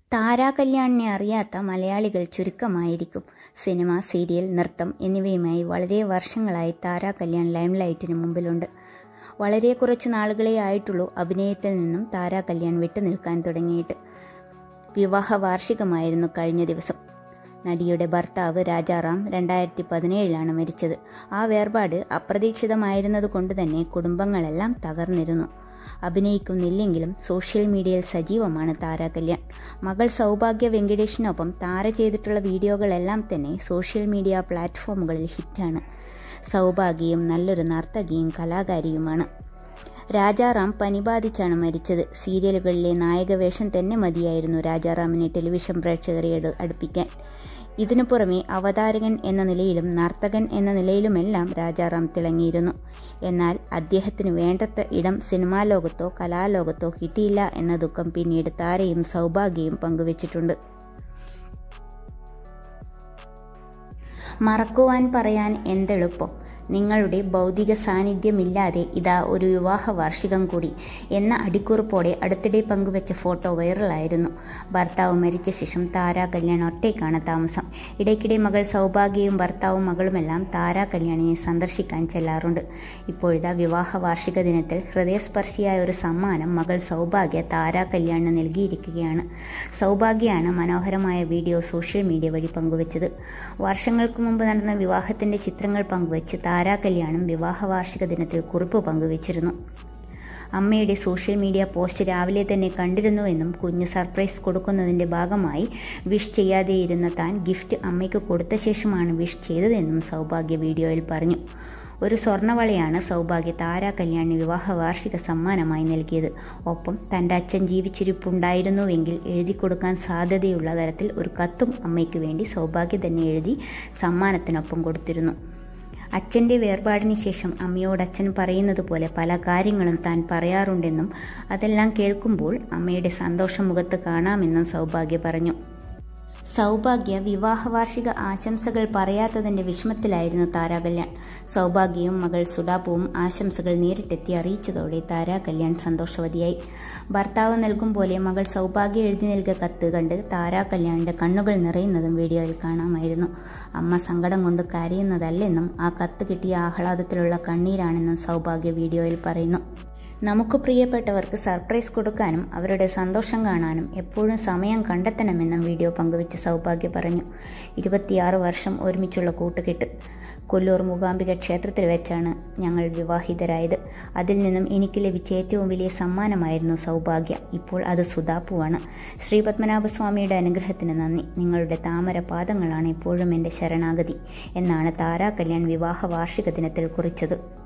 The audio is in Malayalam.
താരാ കല്യാണിനെ അറിയാത്ത മലയാളികൾ ചുരുക്കമായിരിക്കും സിനിമ സീരിയൽ നൃത്തം എന്നിവയുമായി വളരെ വർഷങ്ങളായി താരാ കല്യാൺ ലൈംലൈറ്റിന് മുമ്പിലുണ്ട് വളരെ കുറച്ച് നാളുകളേ ആയിട്ടുള്ളൂ അഭിനയത്തിൽ നിന്നും താരാ കല്യാൺ വിട്ടുനിൽക്കാൻ തുടങ്ങിയിട്ട് വിവാഹ വാർഷികമായിരുന്നു കഴിഞ്ഞ ദിവസം നടിയുടെ ഭർത്താവ് രാജാറാം രണ്ടായിരത്തി പതിനേഴിലാണ് മരിച്ചത് ആ വേർപാട് അപ്രതീക്ഷിതമായിരുന്നത് കൊണ്ട് തന്നെ കുടുംബങ്ങളെല്ലാം തകർന്നിരുന്നു അഭിനയിക്കുന്നില്ലെങ്കിലും സോഷ്യൽ മീഡിയയിൽ സജീവമാണ് താര കല്യാൺ മകൾ സൗഭാഗ്യ വെങ്കടേഷിനൊപ്പം താര ചെയ്തിട്ടുള്ള വീഡിയോകളെല്ലാം തന്നെ സോഷ്യൽ മീഡിയ പ്ലാറ്റ്ഫോമുകളിൽ ഹിറ്റാണ് സൗഭാഗ്യയും നല്ലൊരു നർത്തകിയും കലാകാരിയുമാണ് രാജാറാം പനി ബാധിച്ചാണ് മരിച്ചത് സീരിയലുകളിലെ നായകവേഷം തന്നെ മതിയായിരുന്നു രാജാറാമിനെ ടെലിവിഷൻ പ്രേക്ഷകരെ അടുപ്പിക്കാൻ ഇതിനു പുറമെ അവതാരകൻ എന്ന നിലയിലും നർത്തകൻ എന്ന നിലയിലുമെല്ലാം രാജാറാം തിളങ്ങിയിരുന്നു എന്നാൽ അദ്ദേഹത്തിന് വേണ്ടത്ര ഇടം സിനിമാ ലോകത്തോ കലാലോകത്തോ കിട്ടിയില്ല എന്ന ദുഃഖം പിന്നീട് താരയും സൗഭാഗ്യയും പങ്കുവച്ചിട്ടുണ്ട് മറക്കുവാൻ പറയാൻ എന്തെളുപ്പം നിങ്ങളുടെ ഭൗതിക സാന്നിധ്യമില്ലാതെ ഇതാ ഒരു വിവാഹ വാർഷികം കൂടി എന്ന അടിക്കുറിപ്പോടെ അടുത്തിടെ പങ്കുവച്ച ഫോട്ടോ വൈറലായിരുന്നു ഭർത്താവ് മരിച്ച ശേഷം താരാ കല്യാൺ ഒറ്റയ്ക്കാണ് താമസം ഇടയ്ക്കിടെ മകൾ സൗഭാഗ്യയും ഭർത്താവും മകളുമെല്ലാം താരാ കല്യാണിനെ സന്ദർശിക്കാൻ ചെല്ലാറുണ്ട് ഇപ്പോഴിതാ വിവാഹ വാർഷിക ദിനത്തിൽ ഹൃദയസ്പർശിയായ ഒരു സമ്മാനം മകൾ സൗഭാഗ്യ താരാ കല്യാണിന് നൽകിയിരിക്കുകയാണ് സൗഭാഗ്യയാണ് മനോഹരമായ വീഡിയോ സോഷ്യൽ മീഡിയ വഴി പങ്കുവച്ചത് വർഷങ്ങൾക്ക് മുമ്പ് നടന്ന വിവാഹത്തിന്റെ ചിത്രങ്ങൾ പങ്കുവച്ച് താരാ കല്യാണും വിവാഹ വാർഷിക ദിനത്തിൽ കുറിപ്പ് പങ്കുവച്ചിരുന്നു അമ്മയുടെ സോഷ്യൽ മീഡിയ പോസ്റ്റ് രാവിലെ തന്നെ കണ്ടിരുന്നുവെന്നും കുഞ്ഞ് സർപ്രൈസ് കൊടുക്കുന്നതിന്റെ ഭാഗമായി വിഷ് ചെയ്യാതെയിരുന്ന താൻ ഗിഫ്റ്റ് അമ്മയ്ക്ക് കൊടുത്ത ശേഷമാണ് വിഷ് ചെയ്തതെന്നും സൗഭാഗ്യ വീഡിയോയിൽ പറഞ്ഞു ഒരു സ്വർണ്ണവളയാണ് സൗഭാഗ്യ താരാ കല്യാണി വിവാഹ വാർഷിക സമ്മാനമായി നൽകിയത് ഒപ്പം തൻ്റെ അച്ഛൻ ജീവിച്ചിരിപ്പുണ്ടായിരുന്നുവെങ്കിൽ എഴുതി കൊടുക്കാൻ സാധ്യതയുള്ള തരത്തിൽ ഒരു കത്തും അമ്മയ്ക്ക് വേണ്ടി സൗഭാഗ്യ തന്നെ എഴുതി സമ്മാനത്തിനൊപ്പം കൊടുത്തിരുന്നു അച്ഛൻ്റെ വേർപാടിന് ശേഷം അമ്മയോട് അച്ഛൻ പറയുന്നത് പോലെ പല കാര്യങ്ങളും താൻ പറയാറുണ്ടെന്നും അതെല്ലാം കേൾക്കുമ്പോൾ അമ്മയുടെ സന്തോഷം മുഖത്ത് കാണാമെന്നും സൗഭാഗ്യ പറഞ്ഞു സൗഭാഗ്യ വിവാഹ വാർഷിക ആശംസകൾ പറയാത്തതിന്റെ വിഷമത്തിലായിരുന്നു താരാ കല്യാൺ സൗഭാഗ്യയും മകൾ സുഡാപ്പുവും ആശംസകൾ നേരിട്ടെത്തി അറിയിച്ചതോടെ താരാ കല്യാൺ സന്തോഷവതിയായി ഭർത്താവ് നൽകും പോലെ മകൾ സൗഭാഗ്യ എഴുതി നൽകിയ കത്ത് കണ്ട് താരാ കല്യാണിന്റെ കണ്ണുകൾ നിറയുന്നതും വീഡിയോയിൽ കാണാമായിരുന്നു അമ്മ സങ്കടം കൊണ്ട് കരയുന്നതല്ലെന്നും ആ കത്ത് കിട്ടിയ ആഹ്ലാദത്തിലുള്ള കണ്ണീരാണെന്നും സൗഭാഗ്യ വീഡിയോയിൽ പറയുന്നു നമുക്ക് പ്രിയപ്പെട്ടവർക്ക് സർപ്രൈസ് കൊടുക്കാനും അവരുടെ സന്തോഷം കാണാനും എപ്പോഴും സമയം കണ്ടെത്തണമെന്നും വീഡിയോ പങ്കുവെച്ച് സൗഭാഗ്യ പറഞ്ഞു ഇരുപത്തിയാറ് വർഷം ഒരുമിച്ചുള്ള കൂട്ടുകെട്ട് കൊല്ലൂർ മൂകാംബിക ക്ഷേത്രത്തിൽ വെച്ചാണ് ഞങ്ങൾ വിവാഹിതരായത് അതിൽ നിന്നും എനിക്ക് ലഭിച്ച ഏറ്റവും വലിയ സമ്മാനമായിരുന്നു സൗഭാഗ്യ ഇപ്പോൾ അത് സുതാപ്പുവാണ് ശ്രീ പത്മനാഭസ്വാമിയുടെ അനുഗ്രഹത്തിന് നന്ദി നിങ്ങളുടെ താമര പാദങ്ങളാണ് എപ്പോഴും എൻ്റെ ശരണാഗതി എന്നാണ് താരാ കല്യാൺ വിവാഹ വാർഷിക ദിനത്തിൽ കുറിച്ചത്